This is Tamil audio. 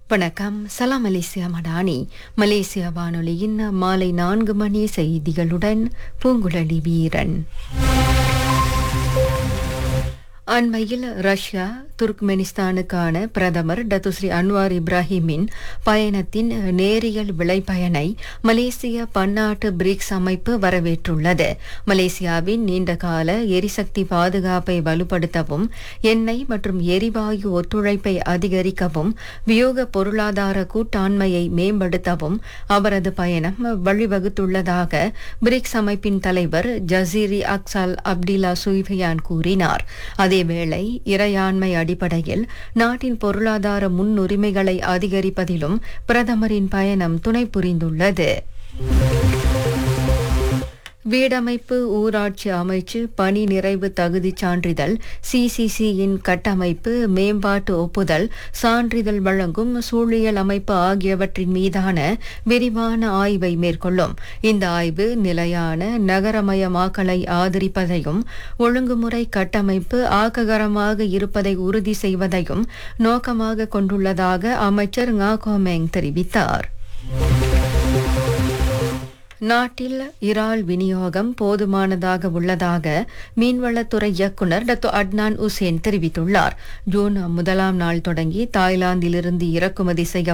வணக்கம் சலாம் மலேசியா மடானி மலேசியா வானொலியின் மாலை நான்கு மணி செய்திகளுடன் பூங்குழலி வீரன் அண்மையில் ரஷ்யா துர்க்மெனிஸ்தானுக்கான பிரதமர் டத்துஸ்ரீ அன்வார் இப்ராஹிமின் பயணத்தின் நேரியல் விளைபயனை மலேசிய பன்னாட்டு பிரிக்ஸ் அமைப்பு வரவேற்றுள்ளது மலேசியாவின் நீண்டகால எரிசக்தி பாதுகாப்பை வலுப்படுத்தவும் எண்ணெய் மற்றும் எரிவாயு ஒத்துழைப்பை அதிகரிக்கவும் வியோக பொருளாதார கூட்டாண்மையை மேம்படுத்தவும் அவரது பயணம் வழிவகுத்துள்ளதாக பிரிக்ஸ் அமைப்பின் தலைவர் ஜசீரி அக்சால் அப்டிலா சுய்ஃபியான் கூறினார் அதேவேளை இறையாண்மை அடிப்படையில் நாட்டின் பொருளாதார முன்னுரிமைகளை அதிகரிப்பதிலும் பிரதமரின் பயணம் துணை புரிந்துள்ளது வீடமைப்பு ஊராட்சி அமைச்சு பணி நிறைவு தகுதிச் சான்றிதழ் சிசிசியின் கட்டமைப்பு மேம்பாட்டு ஒப்புதல் சான்றிதழ் வழங்கும் சூழியல் அமைப்பு ஆகியவற்றின் மீதான விரிவான ஆய்வை மேற்கொள்ளும் இந்த ஆய்வு நிலையான நகரமயமாக்கலை ஆதரிப்பதையும் ஒழுங்குமுறை கட்டமைப்பு ஆக்ககரமாக இருப்பதை உறுதி செய்வதையும் நோக்கமாக கொண்டுள்ளதாக அமைச்சர் ngா கோமேங் தெரிவித்தார் நாட்டில் இறால் விநியோகம் போதுமானதாக உள்ளதாக மீன்வளத்துறை இயக்குநர் டத்து அட்னான் உசேன் தெரிவித்துள்ளார் ஜூன் முதலாம் நாள் தொடங்கி தாய்லாந்திலிருந்து இறக்குமதி செய்ய